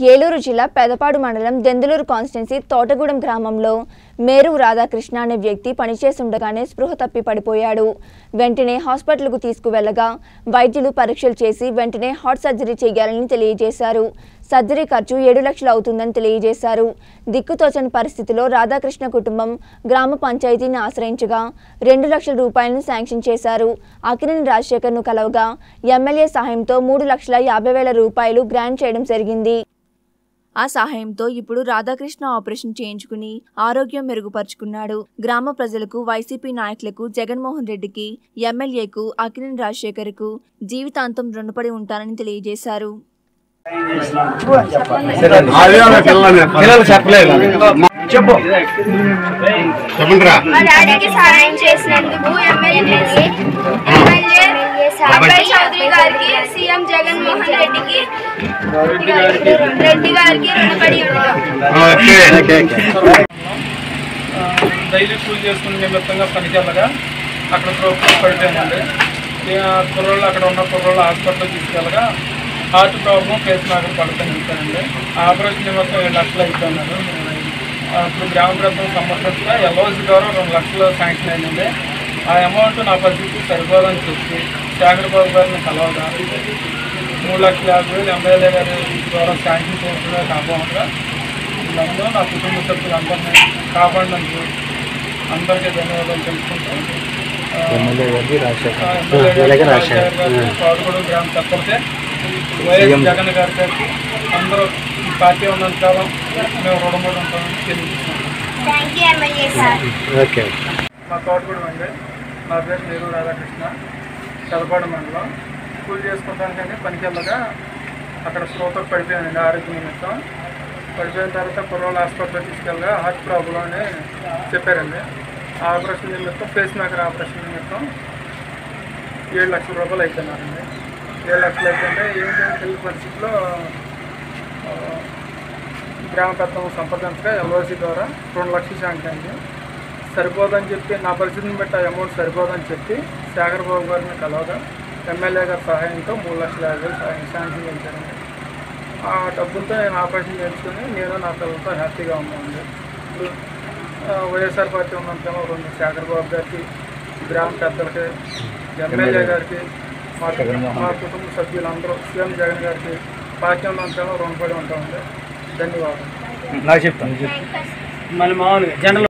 ఏలూరు జిల్లా పెదపాడు మండలం దెందులూరు కాన్స్టిట్యున్సీ తోటగూడెం గ్రామంలో మేరు రాధాకృష్ణ అనే వ్యక్తి పనిచేస్తుండగానే స్పృహ తప్పి పడిపోయాడు వెంటనే హాస్పిటల్కు తీసుకువెళ్లగా వైద్యులు పరీక్షలు చేసి వెంటనే హార్ట్ సర్జరీ చేయాలని తెలియజేశారు సర్జరీ ఖర్చు ఏడు లక్షలు అవుతుందని తెలియజేశారు దిక్కుతోచని పరిస్థితిలో రాధాకృష్ణ కుటుంబం గ్రామ పంచాయతీని ఆశ్రయించగా రెండు లక్షల రూపాయలను శాంక్షన్ చేశారు అకినేని రాజశేఖర్ను కలవగా ఎమ్మెల్యే సహాయంతో మూడు లక్షల యాభై వేల రూపాయలు గ్రాంట్ చేయడం జరిగింది ఆ సహాయంతో ఇప్పుడు రాధాకృష్ణ ఆపరేషన్ చేయించుకుని ఆరోగ్యం మెరుగుపరుచుకున్నాడు గ్రామ ప్రజలకు వైసీపీ నాయకులకు జగన్మోహన్ రెడ్డికి ఎమ్మెల్యేకు అకినేని రాజశేఖర్కు జీవితాంతం రుణపడి ఉంటానని తెలియజేశారు పిల్లలు చెప్పలేదు చెప్పు చెప్పండిరా మా డాడీకి సహాయం చేసినందుకు ఎమ్మెల్యేకి ఎమ్మెల్యే అబ్బాయి చౌదరి గారికి సీఎం జగన్మోహన్ రెడ్డికి రెడ్డి గారికి రుణపడి ఉన్నాం ఓకే డైలీ కూలి చేసుకునే నిమిత్తంగా పనికెళ్ళగా అక్కడ ప్రోగ్రామ్ పడిపోయానండి ఇక కుర్రోళ్ళు అక్కడ ఉన్న కుర్రోళ్ళు హాస్పిటల్ తీసుకెళ్ళగా హార్ట్ ప్రాబ్లం ఫేస్ నాకు పడుతుంది ఉంటానండి ఆపరేషన్ నిమిత్తం ఏడు లక్షలు అయిపోయినారు ఇప్పుడు గ్రామ ప్రభుత్వం సమర్పించగా ఎల్ఓసి ద్వారా రెండు లక్షలు శాంక్షన్ అయిందండి ఆ అమౌంట్ నా పరిస్థితి సరిపోదని చెప్పి శేఖర్ బాబు గారిని కలవగా మూడు లక్షల యాభై వేలు ఎమ్మెల్యే గారి ద్వారా శాంక్షన్ చేస్తున్నా కాకుండా నన్ను నా కుటుంబ సభ్యులందరినీ కాపాడినందుకు అందరికీ ధన్యవాదాలు తెలుసుకుంటూ ఆ, ఆ, ఎమ్మెల్యే గారు, రాజశేఖర్ గారు, కోటగూడెం గ్రామ తప్పతే వైఎస్ జగన్ గారి గారికి అందరూ ఈ పార్టీ ఉన్నంత కాలం మేము రుణపడి ఉంటామని తెలియజేస్తున్నాం thank you MLA sir okay మా తోటగూడెం అండి నా పేరు నీరు రాధాకృష్ణ చదపాడు మండలం కూలి చేసుకుంటానికని పనికి వెళ్ళగా అక్కడ స్లోతో పడిపోయానండి ఆరోగ్య నిమిత్తం పడిపోయిన తర్వాత కుర్రోళ్ళ హాస్పిటల్ తీసుకెళ్ళగా హార్ట్ ప్రాబ్లం అని చెప్పారండి ఆ ఆపరేషన్ నిమిత్తం ఫేస్ మేకర్ ఆపరేషన్ నిమిత్తం ఏడు లక్షల రూపాయలు అయిపోయినారండి ఏడు లక్షలు అయిపోయింటే ఏంటంటే తెలియని పరిస్థితిలో ఆ, గ్రామ పెద్దం సంప్రదించగా ఎల్ఓసి ద్వారా రెండు లక్షలు శాంక్షన్ అయింది సరిపోదని చెప్పి నా పరిస్థితిని బట్టి ఆ అమౌంట్ సరిపోదని చెప్పి శేఖర్ బాబు గారిని కలవగా ఎమ్మెల్యే గారి సహాయంతో మూడు లక్షల యాభై వేలు సహాయం శాంక్షన్ చేశారండి ఆ డబ్బులతో నేను ఆపరేషన్ చేయించుకొని నేను నా పిల్లలతో హ్యాపీగా ఉన్నానండి ఇప్పుడు ఆ, వైఎస్ఆర్ పార్టీ ఉన్నంతేమో రెండు శేఖర్ బాబు గారికి గ్రామ పెద్దలకి ఎమ్మెల్యే గారికి మా మా కుటుంబ సభ్యులందరూ సీఎం జగన్ గారికి పార్టీ ఉన్నంతేమో రుణపడి ఉంటామండి ధన్యవాదాలు నాకు చెప్తాను థ్యాంక్ యూ మళ్ళీ మామూలుగా జనరల్